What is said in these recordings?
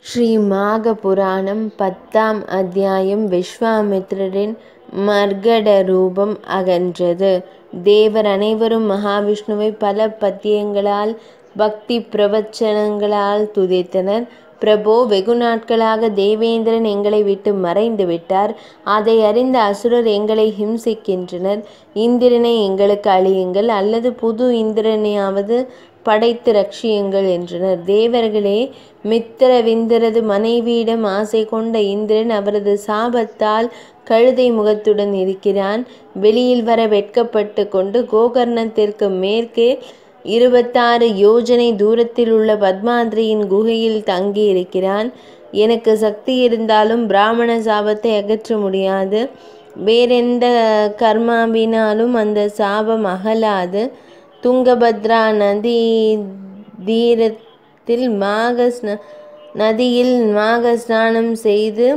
ஸ்ரீ மாக புராணம் பத்தாம் அத்தியாயம் விஸ்வாமித்திரரின் மர்க்கட ரூபம் அகன்றது. தேவர் அனைவரும் மகாவிஷ்ணுவை பல பத்யங்களால் பக்தி பிரவச்சனங்களால் துதித்தனர். பிரபோ வெகு நாட்களாக தேவேந்திரன் எங்களை விட்டு மறைந்து விட்டார். அதை அறிந்த அசுரர் எங்களை ஹிம்சிக்கின்றனர். இந்திரனை எங்களுக்கு அளியுங்கள் அல்லது புது இந்திரனையாவது படைத்து ரட்சியுங்கள் என்றனர். தேவர்களே மித்திரவிந்தரது மனைவியிடம் ஆசை கொண்ட இந்திரன் அவரது சாபத்தால் கழுதை முகத்துடன் இருக்கிறான். வெளியில் வர வெட்கப்பட்டுக் கொண்டு கோகர்ணத்திற்கு மேற்கே இருபத்தாறு யோஜனை தூரத்தில் உள்ள பத்மாத்ரியின் குகையில் தங்கியிருக்கிறான். எனக்கு சக்தி இருந்தாலும் பிராமண சாபத்தை அகற்ற முடியாது. வேறெந்த கர்மாவினாலும் அந்த சாபம் அகலாது. துங்கபத்ரா நதீதீரத்தில் மாக நதியில் மாக ஸ்நானம் செய்து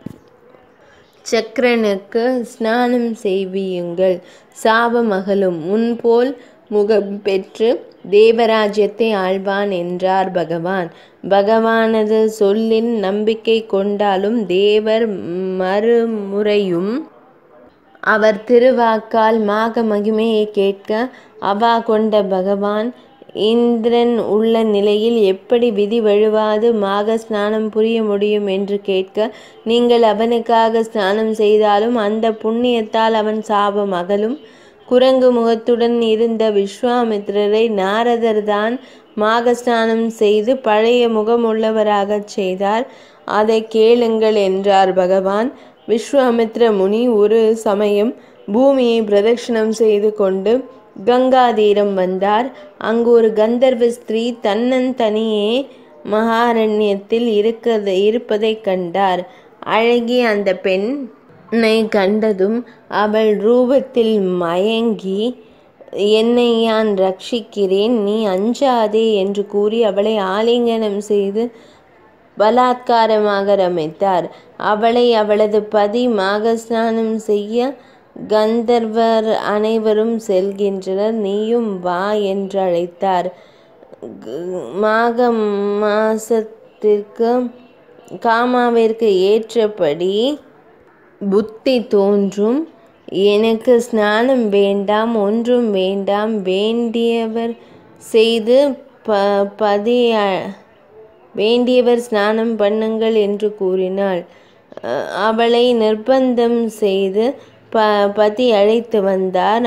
சக்ரனுக்கு ஸ்நானம் செய்வியுங்கள். சாபம் அகலும். முன்போல் முகம் பெற்று தேவராஜ்யத்தை ஆள்வான் என்றார் பகவான். பகவானது சொல்லில் நம்பிக்கை கொண்டாலும் தேவர் மறுமுறையும் அவர் திருவாக்கால் மாக மகிமையைக் கேட்க அவா கொண்ட பகவான் இந்திரன் உள்ள நிலையில் எப்படி விதி வழுவாது மாக ஸ்நானம் புரிய முடியும் என்று கேட்க நீங்கள் அவனுக்காக ஸ்நானம் செய்தாலும் அந்த புண்ணியத்தால் அவன் சாபம் அகலும். குரங்கு முகத்துடன் இருந்த விஸ்வாமித்திரரை நாரதர்தான் மாக ஸ்நானம் செய்து பழைய முகமுள்ளவராகச் செய்தார். அதைக் கேளுங்கள் என்றார் பகவான். விஸ்வாமித்திர முனி ஒரு சமயம் பூமியை பிரதக்ஷிணம் செய்து கொண்டு கங்கா தீரம் வந்தார். அங்கு ஒரு கந்தர்வ ஸ்திரீ தன்னந்தனியே மகாரண்யத்தில் இருப்பதைக் கண்டார். அழகிய அந்தப் பெண்ணைக் கண்டதும் அவள் ரூபத்தில் மயங்கி என்னை யான் ரட்சிக்கிறேன் நீ அஞ்சாதே என்று கூறி அவளை ஆலிங்கனம் செய்து பலாத்காரமாக ரமித்தார். அவளை அவளது பதி மாக ஸ்நானம் செய்ய கந்தர்வர் அனைவரும் செல்கின்றனர் நீயும் வா என்றழைத்தார். மாக மாசத்திற்கு காமாவிற்கு ஏற்றபடி புத்தி தோன்றும். எனக்கு ஸ்நானம் வேண்டாம் ஒன்றும் வேண்டாம் வேண்டியவர் செய்து பதி வேண்டியவர் ஸ்நானம் பண்ணுங்கள் என்று கூறினாள். அவளை நிர்ப்பந்தம் செய்து பதி அழைத்து வந்தார்.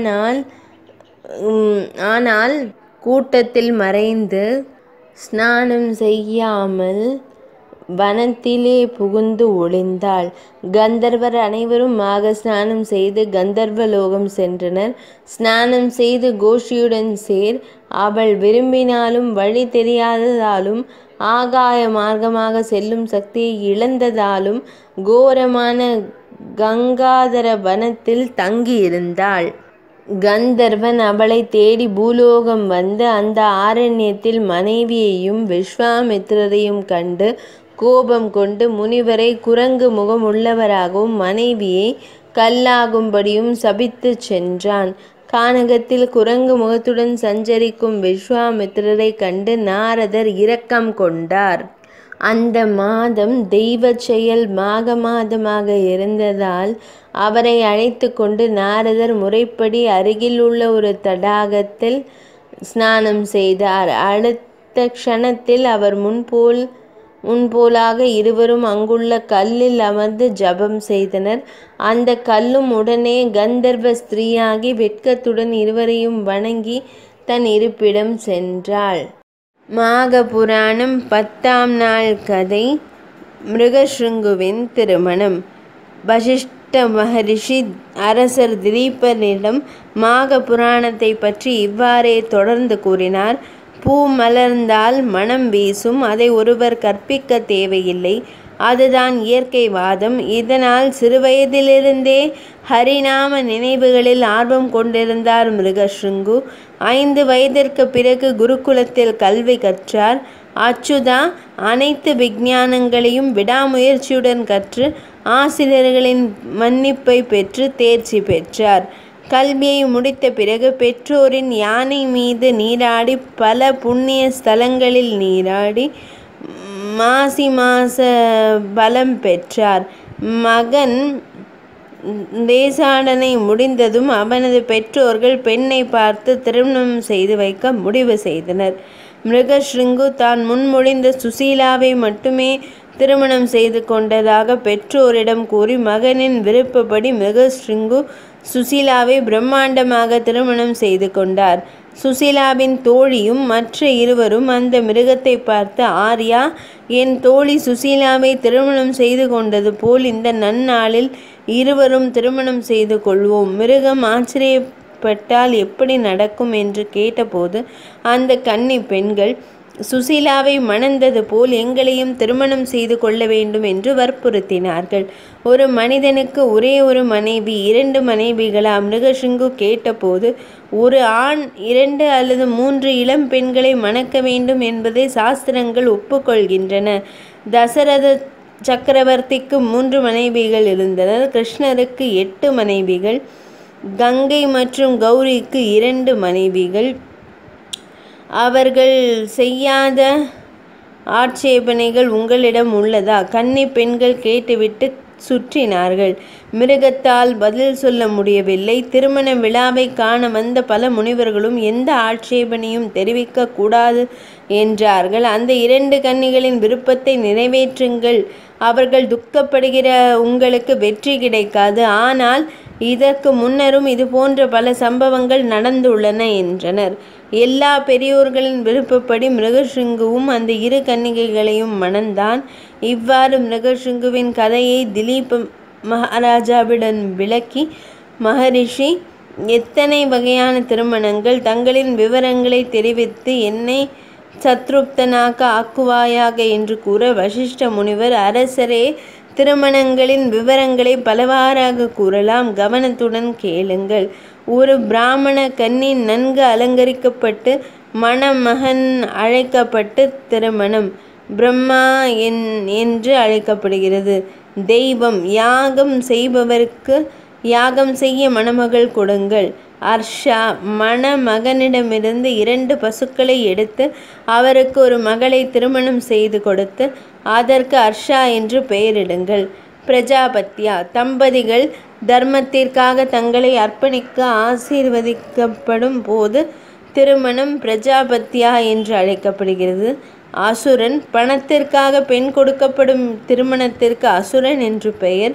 ஆனால் கூட்டத்தில் மறைந்து ஸ்நானம் செய்யாமல் வனத்திலே புகுந்து ஒளிந்தாள். கந்தர்வர் அனைவரும் மாக ஸ்நானம் செய்து கந்தர்வ லோகம் சென்றனர். ஸ்நானம் செய்து கோஷ்டியுடன் சேர். அவள் விரும்பினாலும் வழி தெரியாததாலும் ஆகாய மார்க்கமாக செல்லும் சக்தியை இழந்ததாலும் கோரமான கங்காதர வனத்தில் தங்கியிருந்தாள். கந்தர்வன் அவளைத் தேடி பூலோகம் வந்து அந்த ஆரண்யத்தில் மனைவியையும் விஸ்வாமித்திரரையும் கண்டு கோபம் கொண்டு முனிவரை குரங்கு முகமுள்ளவராகவும் மனைவியை கல்லாகும்படியும் சபித்துச் சென்றான். கானகத்தில் குரங்கு முகத்துடன் சஞ்சரிக்கும் விஸ்வாமித்திரரைக் கண்டு நாரதர் இரக்கம் கொண்டார். அந்த மாதம் தெய்வச் செயல் மாக மாதமாக இருந்ததால் அவரை அழைத்துக் கொண்டு நாரதர் முறைப்படி அருகில் உள்ள ஒரு தடாகத்தில் ஸ்நானம் செய்தார். அடுத்த க்ஷணத்தில் அவர் முன்போலாக இருவரும் அங்குள்ள கல்லில் அமர்ந்து ஜபம் செய்தனர். அந்தக் கல்லும் உடனே கந்தர்வ ஸ்திரீயாகி வெட்கத்துடன் இருவரையும் வணங்கி தன் இருப்பிடம் சென்றாள். மாக புராணம் பத்தாம் நாள் கதை மிருகசிருங்குவின் திருமணம் வசிஷ்ட மகரிஷி அரசர் திலீபனிடம் மாக புராணத்தைப் பற்றி இவ்வாறே தொடர்ந்து கூறினார். பூ மலர்ந்தால் மணம் வீசும். அதை ஒருவர் கற்பிக்கத் தேவையில்லை. அதுதான் இயற்கை வாதம். இதனால் சிறுவயதிலிருந்தே ஹரிநாம நினைவுகளில் ஆர்வம் கொண்டிருந்தார் மிருகசிருங்கு. ஐந்து வயதிற்குப் பிறகு குருகுலத்தில் கல்வி கற்றார். அச்சுதா அனைத்து விஞ்ஞானங்களையும் விடாமுயற்சியுடன் கற்று ஆசிரியர்களின் மன்னிப்பைப் பெற்று தேர்ச்சி பெற்றார். கல்வியை முடித்த பிறகு பெற்றோரின் யானை மீது நீராடி பல புண்ணிய ஸ்தலங்களில் நீராடி மாசி மாச பலம் பெற்றார் மகன் தேசாடனை முடிந்ததும் அவனது பெற்றோர்கள் பெண்ணை பார்த்து திருமணம் செய்து வைக்க முடிவு செய்தனர் மிருகஸ்ருங்கு தான் முன்மொழிந்த சுசீலாவை மட்டுமே திருமணம் செய்து கொண்டதாக பெற்றோரிடம் கூறி மகனின் விருப்பப்படி மிருகஸ்ருங்கு சுசீலாவை பிரம்மாண்டமாக திருமணம் செய்து கொண்டார் சுசீலாவின் தோழியும் மற்ற இருவரும் அந்த மிருகத்தை பார்த்து ஆர்யா என் தோழி சுசீலாவை திருமணம் செய்து கொண்டது போல் இந்த நன்னாளில் இருவரும் திருமணம் செய்து கொள்வோம் மிருகம் ஆச்சரியப்பட்டால் எப்படி நடக்கும் என்று கேட்டபோது அந்த கன்னி பெண்கள் சுசீலாவை மணந்தது போல் எங்களையும் திருமணம் செய்து கொள்ள வேண்டும் என்று வற்புறுத்தினார்கள் ஒரு மனிதனுக்கு ஒரே ஒரு மனைவி இரண்டு மனைவிகளா மிருகசிங்கு கேட்டபோது ஒரு ஆண் இரண்டு அல்லது மூன்று இளம் பெண்களை மணக்க வேண்டும் என்பதை சாஸ்திரங்கள் ஒப்புக்கொள்கின்றன தசரத சக்கரவர்த்திக்கு மூன்று மனைவிகள் இருந்தனர் கிருஷ்ணருக்கு எட்டு மனைவிகள் கங்கை மற்றும் கௌரிக்கு இரண்டு மனைவிகள் அவர்கள் செய்யாத ஆட்சேபனைகள் உங்களிடம் உள்ளதா கன்னி பெண்கள் கேட்டுவிட்டு சுற்றினார்கள் மிருகத்தால் பதில் சொல்ல முடியவில்லை திருமண விழாவை காண வந்த பல முனிவர்களும் எந்த ஆட்சேபனையும் தெரிவிக்க கூடாது என்றார்கள் அந்த இரண்டு கன்னிகளின் விருப்பத்தை நிறைவேற்றுங்கள் அவர்கள் துக்கப்படுகிற உங்களுக்கு வெற்றி கிடைக்காது ஆனால் இதற்கு முன்னரும் இது போன்ற பல சம்பவங்கள் நடந்துள்ளன என்றனர் எல்லா பெரியோர்களின் விருப்பப்படி மிருகசிங்குவும் அந்த இரு கன்னிகைகளையும் மணந்தான் இவ்வாறு மிருகசிங்குவின் கதையை திலீப் மகாராஜாவிடம் விளக்கி மகரிஷி எத்தனை வகையான திருமணங்கள் தங்களின் விவரங்களை தெரிவித்து என்னை சத்ருப்தனாக ஆக்குவாயாக என்று கூற வசிஷ்ட முனிவர் அரசரே திருமணங்களின் விவரங்களை பலவாறாக கூறலாம் கவனத்துடன் கேளுங்கள் ஒரு பிராமண கன்னி நன்கு அலங்கரிக்கப்பட்டு மணமகன் அழைக்கப்பட்டு திருமணம் பிரம்மா என் என்று அழைக்கப்படுகிறது தெய்வம் யாகம் செய்பவருக்கு யாகம் செய்ய மணமகள் கொடுங்கள் அர்ஷா மணமகனிடமிருந்து இரண்டு பசுக்களை எடுத்து அவருக்கு ஒரு மகளை திருமணம் செய்து கொடுத்து அதற்கு அர்ஷா என்று பெயரிடுங்கள் பிரஜாபத்யா தம்பதிகள் தர்மத்திற்காக தங்களை அர்ப்பணிக்க ஆசீர்வதிக்கப்படும் போது திருமணம் பிரஜாபத்யா என்று அழைக்கப்படுகிறது அசுரன் பணத்திற்காக பெண் கொடுக்கப்படும் திருமணத்திற்கு அசுரன் என்று பெயர்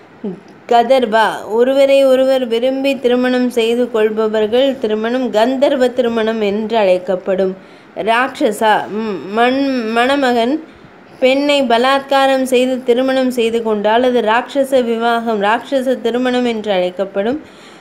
கதர்வா ஒருவரை ஒருவர் விரும்பி திருமணம் செய்து கொள்பவர்கள் திருமணம் கந்தர்வ திருமணம் என்று அழைக்கப்படும் ராட்சசா மண் மணமகன் பெண்ணை பலாத்காரம் செய்து திருமணம் செய்து கொண்டால் அது ராட்சச விவாகம் ராட்சச திருமணம் என்று அழைக்கப்படும்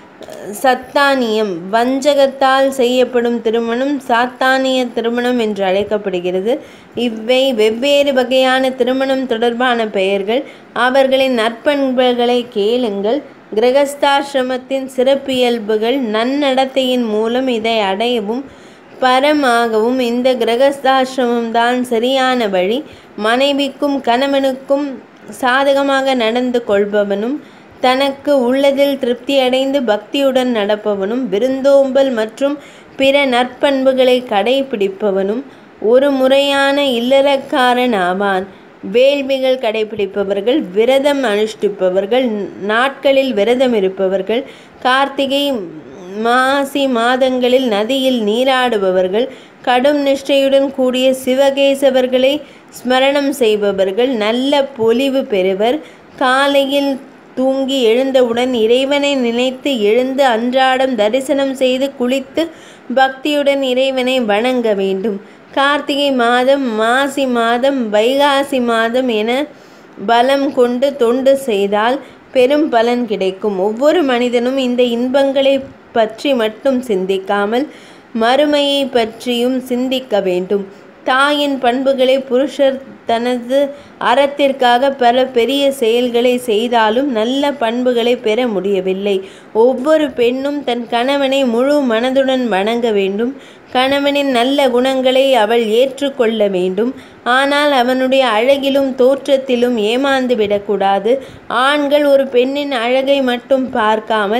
சத்தானியம் வஞ்சகத்தால் செய்யப்படும் திருமணம் சாத்தானிய திருமணம் என்று அழைக்கப்படுகிறது இவை வெவ்வேறு வகையான திருமணம் தொடர்பான பெயர்கள் அவர்களின் நற்பண்புகளை கேளுங்கள் கிரகஸ்தாசிரமத்தின் சிறப்பியல்புகள் நன்னடத்தையின் மூலம் இதை அடையவும் பரமாகவும் இந்த கிரகஸ்தாசிரமம்தான் சரியான வழி மனைவிக்கும் கணவனுக்கும் சாதகமாக நடந்து கொள்பவனும் தனக்கு உள்ளதில் திருப்தியடைந்து பக்தியுடன் நடப்பவனும் விருந்தோம்பல் மற்றும் பிற நற்பண்புகளை கடைபிடிப்பவனும் ஒரு முறையான இல்லறக்காரன் ஆவான் வேள்விகள் கடைபிடிப்பவர்கள் விரதம் அனுஷ்டிப்பவர்கள் நாட்களில் விரதம் இருப்பவர்கள் கார்த்திகை மாசி மாதங்களில் நதியில் நீராடுபவர்கள் கடும் நிஷ்டையுடன் கூடிய சிவகேசவர்களை ஸ்மரணம் செய்பவர்கள் நல்ல பொலிவு பெறுவர் காலையில் தூங்கி எழுந்தவுடன் இறைவனை நினைத்து எழுந்து அன்றாடம் தரிசனம் செய்து குளித்து பக்தியுடன் இறைவனை வணங்க வேண்டும் கார்த்திகை மாதம் மாசி மாதம் வைகாசி மாதம் என பலம் கொண்டு தொண்டு செய்தால் பெரும் பலன் கிடைக்கும் ஒவ்வொரு மனிதனும் இந்த இன்பங்களை பற்றி மட்டும் சிந்திக்காமல் மறுமையை பற்றியும் சிந்திக்க வேண்டும் தாயின் பண்புகளை புருஷர் தனது அறத்திற்காக பல பெரிய செயல்களை செய்தாலும் நல்ல பண்புகளை பெற முடியவில்லை ஒவ்வொரு பெண்ணும் தன் கணவனை முழு மனதுடன் வணங்க வேண்டும் கணவனின் நல்ல குணங்களை அவள் ஏற்றுக்கொள்ள வேண்டும் ஆனால் அவனுடைய அழகிலும் தோற்றத்திலும் ஏமாந்து விடக்கூடாது ஆண்கள் ஒரு பெண்ணின் அழகை மட்டும் பார்க்காமல்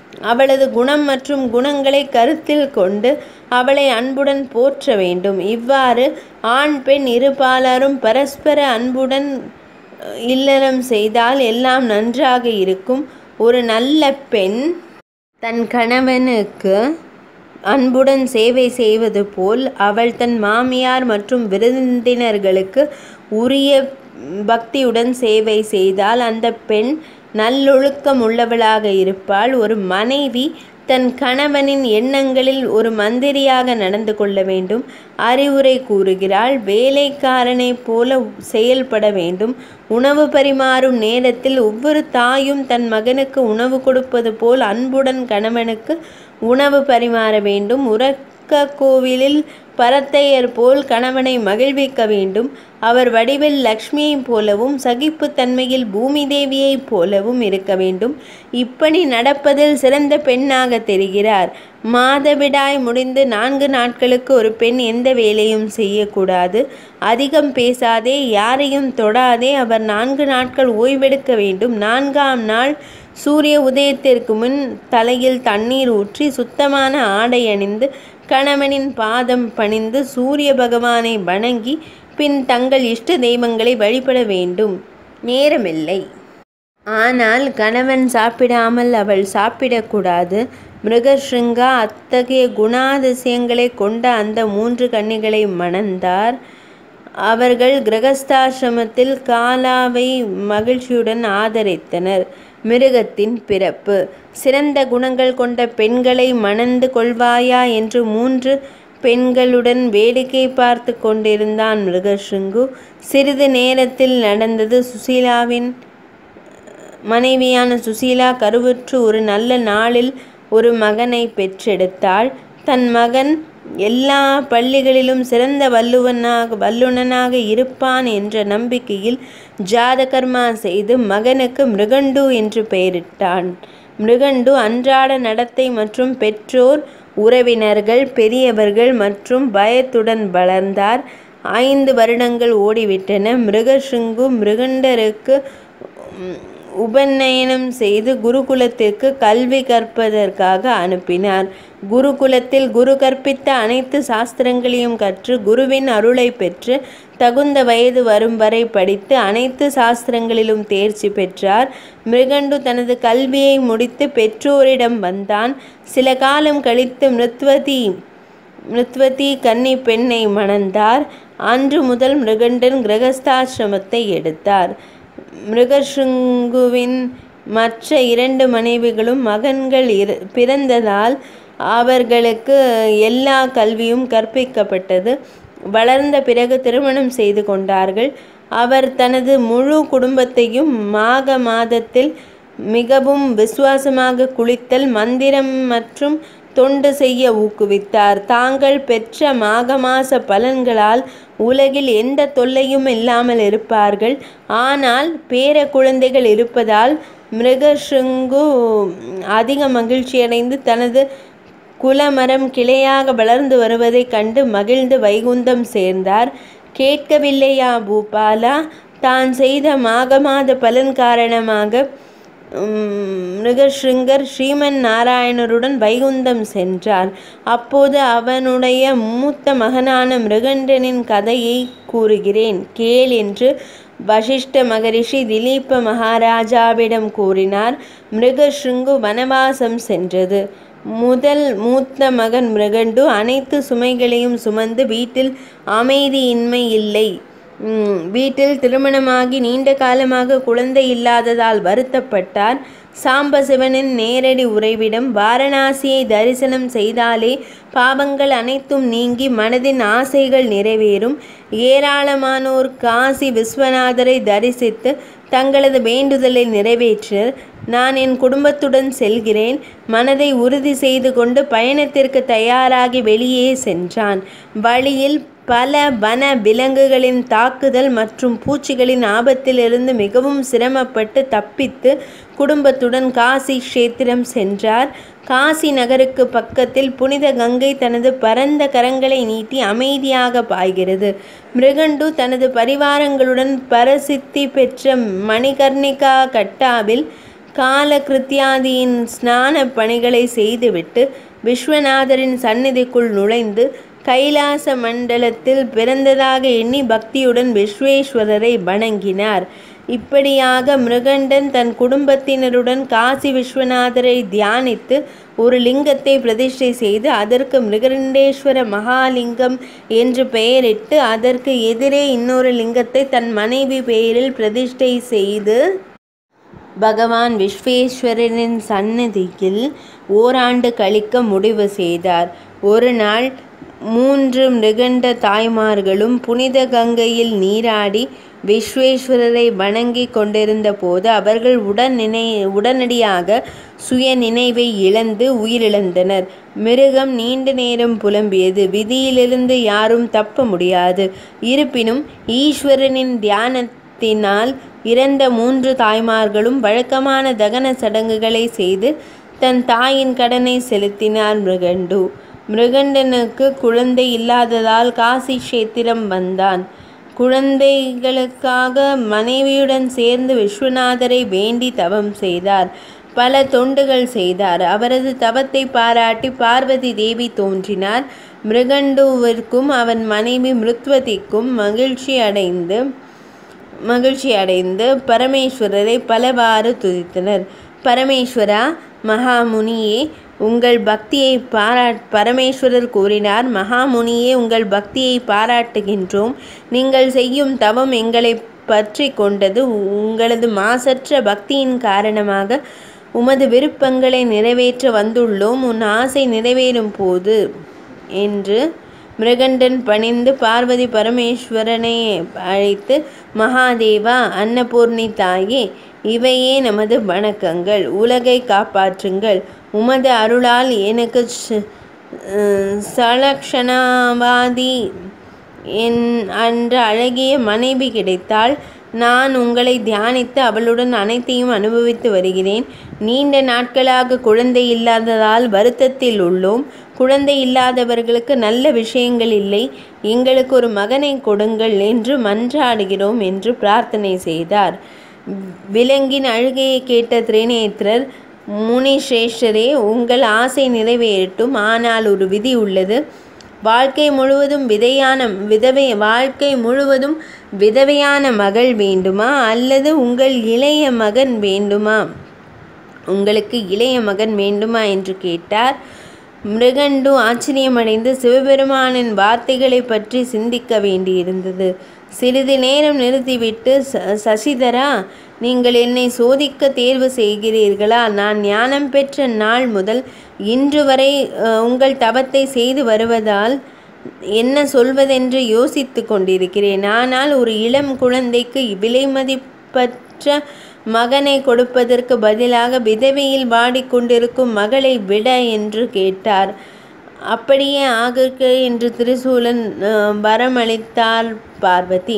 அவளது குணம் மற்றும் குணங்களை கருத்தில் கொண்டு அவளை அன்புடன் போற்ற வேண்டும் இவ்வாறு ஆண் பெண் இருபாலரும் பரஸ்பர அன்புடன் இல்லறம் செய்தால் எல்லாம் நன்றாக இருக்கும் ஒரு நல்ல பெண் தன் கணவனுக்கு அன்புடன் சேவை செய்வது போல் அவள் தன் மாமியார் மற்றும் விருந்தினர்களுக்கு உரிய பக்தியுடன் சேவை செய்தால் அந்த பெண் நல்லொழுக்கம் உள்ளவளாக இருப்பாள் ஒரு மனைவி தன் கணவனின் எண்ணங்களில் ஒரு மந்திரியாக நடந்து கொள்ள வேண்டும் அறிவுரை கூறுகிறாள் வேலைக்காரனைப் போல செயல்பட வேண்டும் உணவு பரிமாறும் நேரத்தில் ஒவ்வொரு தாயும் தன் மகனுக்கு உணவு கொடுப்பது போல் அன்புடன் கணவனுக்கு உணவு பரிமாற வேண்டும் உறக்க கோவிலில் பரத்தையர் போல் கணவனை மகிழ்விக்க வேண்டும் அவர் வடிவில் லக்ஷ்மியைப் போலவும் சகிப்புத்தன்மையில் பூமி தேவியைப் போலவும் இருக்க வேண்டும் இப்படி நடப்பதில் சிறந்த பெண்ணாக தெரிகிறார் மாதவிடாய் முடிந்து நான்கு நாட்களுக்கு ஒரு பெண் எந்த வேலையும் செய்யக்கூடாது அதிகம் பேசாதே யாரையும் தொடாதே அவர் நான்கு நாட்கள் ஓய்வெடுக்க வேண்டும் நான்காம் நாள் சூரிய உதயத்திற்கு முன் தலையில் தண்ணீர் ஊற்றி சுத்தமான ஆடை அணிந்து கணவனின் பாதம் பணிந்து சூரிய பகவானை வணங்கி பின் தங்கள் இஷ்ட தெய்வங்களை வழிபட வேண்டும் நேரமில்லை ஆனால் கணவன் சாப்பிடாமல் அவள் சாப்பிடக்கூடாது மிருகஸ்ருங்கா அத்தகைய குணாதிசயங்களை கொண்ட அந்த மூன்று கன்னிகளை மணந்தார் அவர்கள் கிரகஸ்தாசிரமத்தில் காலாவை மகிழ்ச்சியுடன் ஆதரித்தனர் மிருகத்தின் பிறப்பு சிறந்த குணங்கள் கொண்ட பெண்களை மணந்து கொள்வாயா என்று மூன்று பெண்களுடன் வேடிக்கை பார்த்து கொண்டிருந்தான் மிருகஸ்ருங்கு சிறிது நேரத்தில் நடந்தது சுசீலாவின் மனைவியான சுசீலா கருவுற்று ஒரு நல்ல நாளில் ஒரு மகனை பெற்றெடுத்தாள் தன் மகன் எல்லா பள்ளிகளிலும் சிறந்த வல்லுவனாக வல்லுனனாக இருப்பான் என்ற நம்பிக்கையில் ஜாதகர்மா செய்து மகனுக்கு மிருகண்டு என்று பெயரிட்டான் மிருகண்டு அன்றாட நடத்தை மற்றும் பெற்றோர் உறவினர்கள் பெரியவர்கள் மற்றும் பயத்துடன் வளர்ந்தார் ஐந்து வருடங்கள் ஓடிவிட்டன மிருகசிங்கு மிருகண்டருக்கு உபநயனம் செய்து குருகுலத்திற்கு கல்வி கற்பதற்காக அனுப்பினார் குருகுலத்தில் குரு கற்பித்த அனைத்து சாஸ்திரங்களையும் கற்று குருவின் அருளை பெற்று தகுந்த வயது வரும் வரை படித்து அனைத்து சாஸ்திரங்களிலும் தேர்ச்சி பெற்றார் மிருகண்டு தனது கல்வியை முடித்து பெற்றோரிடம் வந்தான் சில காலம் கழித்து மிருத்வதி மிருத்வதி கன்னி பெண்ணை மணந்தார் அன்று முதல் மிருகண்டன் கிரகஸ்தாசிரமத்தை எடுத்தார் மிருகசுங்குவின் மற்ற இரண்டு மனைவிகளும் மகன்கள் இரு பிறந்ததால் அவர்களுக்கு எல்லா கல்வியும் கற்பிக்கப்பட்டது வளர்ந்த பிறகு திருமணம் செய்து கொண்டார்கள் அவர் தனது முழு குடும்பத்தையும் மாக மாதத்தில் மிகவும் விசுவாசமாக குளித்தல் மந்திரம் மற்றும் தொண்டு செய்ய ஊக்குவித்தார் தாங்கள் பெற்ற மாக மாச பலன்களால் உலகில் எந்த தொல்லையும் இல்லாமல் இருப்பார்கள் ஆனால் பேர குழந்தைகள் இருப்பதால் மிருகசுங்கு அதிக மகிழ்ச்சியடைந்து தனது குலமரம் கிளையாக வளர்ந்து வருவதைக் கண்டு மகிழ்ந்து வைகுந்தம் சேர்ந்தார் கேட்கவில்லையா பூபாலா தான் செய்த மாகமாத பலன் காரணமாக மிருகஸ்ருங்கர் ஸ்ரீமன் நாராயணருடன் வைகுந்தம் சென்றார் அப்போது அவனுடைய மூத்த மகனான மிருகண்டனின் கதையை கூறுகிறேன் கேள் என்று வசிஷ்ட மகரிஷி திலீப மகாராஜாவிடம் கூறினார் மிருகஸ்ருங்கு வனவாசம் சென்றது முதல் மூத்த மகன் மிருகண்டு அனைத்து சுமைகளையும் சுமந்து வீட்டில் அமைதியின்மை இல்லை வீட்டில் திருமணமாகி நீண்ட காலமாக குழந்தை இல்லாததால் வருத்தப்பட்டார் சாம்பசிவனின் நேரடி உறைவிடம் வாரணாசியை தரிசனம் செய்தாலே பாவங்கள் அனைத்தும் நீங்கி மனதின் ஆசைகள் நிறைவேறும் ஏராளமானோர் காசி விஸ்வநாதரை தரிசித்து தங்களது வேண்டுதலை நிறைவேற்றினர் நான் என் குடும்பத்துடன் செல்கிறேன் மனதை உறுதி செய்து கொண்டு பயணத்திற்கு தயாராகி வெளியே சென்றான் வழியில் பல வன விலங்குகளின் தாக்குதல் மற்றும் பூச்சிகளின் ஆபத்திலிருந்து மிகவும் சிரமப்பட்டு தப்பித்து குடும்பத்துடன் காசி க்ஷேத்திரம் சென்றார் காசி நகருக்கு பக்கத்தில் புனித கங்கை தனது பரந்த கரங்களை நீட்டி அமைதியாக பாய்கிறது மிருகண்டு தனது பரிவாரங்களுடன் பரசித்தி பெற்ற மணிகர்ணிகா கட்டாவில் கால கிருத்தியாதியின் ஸ்நான பணிகளை செய்துவிட்டு விஸ்வநாதரின் சந்நிதிக்குள் நுழைந்து கைலாச மண்டலத்தில் பிறந்ததாக எண்ணி பக்தியுடன் விஸ்வேஸ்வரரை வணங்கினார் இப்படியாக மிருகண்டன் தன் குடும்பத்தினருடன் காசி விஸ்வநாதரை தியானித்து ஒரு லிங்கத்தை பிரதிஷ்டை செய்து அதற்கு மிருகண்டேஸ்வர மகாலிங்கம் என்று பெயரிட்டு அதற்கு எதிரே இன்னொரு லிங்கத்தை தன் மனைவி பெயரில் பிரதிஷ்டை செய்து பகவான் விஸ்வேஸ்வரனின் சந்நிதியில் ஓராண்டு கழிக்க முடிவு செய்தார் ஒரு நாள் மூன்று மிருகண்ட தாய்மார்களும் புனித கங்கையில் நீராடி விஸ்வேஸ்வரரை வணங்கி கொண்டிருந்த போது அவர்கள் உடன் நினை உடனடியாக சுய நினைவை இழந்து உயிரிழந்தனர் மிருகம் நீண்ட நேரம் புலம்பியது விதியிலிருந்து யாரும் தப்ப முடியாது இருப்பினும் ஈஸ்வரனின் தியானத்தினால் இறந்த மூன்று தாய்மார்களும் வழக்கமான தகன சடங்குகளை செய்து தன் தாயின் கடனை செலுத்தினார் மிருகண்டு மிருகண்டனுக்கு குழந்தை இல்லாததால் காசி கஷேத்திரம் வந்தான் குழந்தைகளுக்காக மனைவியுடன் சேர்ந்து விஸ்வநாதரை வேண்டி தவம் செய்தார் பல தொண்டுகள் செய்தார் அவரது தவத்தை பாராட்டி பார்வதி தேவி தோன்றினார் மிருகண்டுவிற்கும் அவன் மனைவி மிருத்வதிக்கும் மகிழ்ச்சி அடைந்து மகிழ்ச்சி அடைந்து பரமேஸ்வரரை பலவாறு துதித்தனர் பரமேஸ்வரா மகாமுனியே உங்கள் பக்தியை பாரா பரமேஸ்வரர் கூறினார் மகாமுனியே உங்கள் பக்தியை பாராட்டுகின்றோம் நீங்கள் செய்யும் தவம் எங்களை பற்றி கொண்டது உங்களது மாசற்ற பக்தியின் காரணமாக உமது விருப்பங்களை நிறைவேற்ற வந்துள்ளோம் உன் ஆசை நிறைவேறும் போது என்று மிருகண்டன் பணிந்து பார்வதி பரமேஸ்வரனை அழைத்து மகாதேவா அன்னபூர்ணி தாயே இவையே நமது வணக்கங்கள் உலகை காப்பாற்றுங்கள் உமது அருளால் எனக்கு சலக்ஷணவாதி என் அன்ற அழகிய மனைவி கிடைத்தால் நான் உங்களை தியானித்து அவளுடன் அனைத்தையும் அனுபவித்து வருகிறேன் நீண்ட நாட்களாக குழந்தை இல்லாததால் வருத்தத்தில் உள்ளோம் குழந்தை இல்லாதவர்களுக்கு நல்ல விஷயங்கள் இல்லை எங்களுக்கு ஒரு மகனை கொடுங்கள் என்று மன்றாடுகிறோம் என்று பிரார்த்தனை செய்தார் விலங்கின் அழுகையை கேட்ட திரிநேத்திரர் முனிஸ்ரேஷ்டரே உங்கள் ஆசை நிறைவேறட்டும் ஆனால் ஒரு விதி உள்ளது வாழ்க்கை முழுவதும் விதையான விதவை வாழ்க்கை முழுவதும் விதவையான மகள் வேண்டுமா அல்லது உங்கள் இளைய மகன் வேண்டுமா உங்களுக்கு இளைய மகன் வேண்டுமா என்று கேட்டார் மிருகண்டு ஆச்சரியமடைந்து சிவபெருமானின் வார்த்தைகளை பற்றி சிந்திக்க வேண்டியிருந்தது சிறிது நேரம் நிறுத்திவிட்டு ச சசிதரா நீங்கள் என்னை சோதிக்க தேர்வு செய்கிறீர்களா நான் ஞானம் பெற்ற நாள் முதல் இன்று வரை உங்கள் தவத்தை செய்து வருவதால் என்ன சொல்வதென்று யோசித்து கொண்டிருக்கிறேன் ஆனால் ஒரு இளம் குழந்தைக்கு விலை மதிப்பற்ற மகனை கொடுப்பதற்கு பதிலாக விதவையில் வாடிக்கொண்டிருக்கும் மகளை விட என்று கேட்டார் அப்படியே ஆகுக என்று திரிசூலன் வரமளித்தார் பார்வதி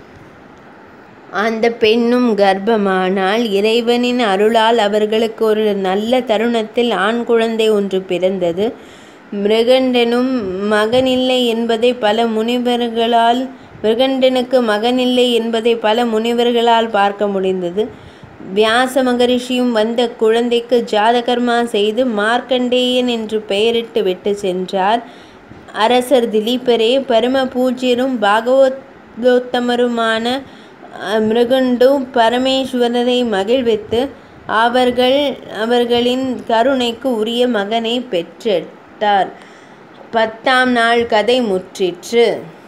அந்த பெண்ணும் கர்ப்பமானால் இறைவனின் அருளால் அவர்களுக்கு ஒரு நல்ல தருணத்தில் ஆண் குழந்தை ஒன்று பிறந்தது மிருகண்டனும் மகனில்லை என்பதை பல முனிவர்களால் மிருகண்டனுக்கு மகனில்லை என்பதை பல முனிவர்களால் பார்க்க முடிந்தது வியாச மகரிஷியும் வந்த குழந்தைக்கு ஜாதகர்மா செய்து மார்க்கண்டேயன் என்று பெயரிட்டு விட்டு சென்றார் அரசர் திலீபரே பரம பூஜ்யரும் பாகவதோத்தமருமான மிருகண்டு பரமேஸ்வரரை மகிழ்வித்து அவர்கள் அவர்களின் கருணைக்கு உரிய மகனை பெற்றெடுத்தார் பத்தாம் நாள் கதை முற்றிற்று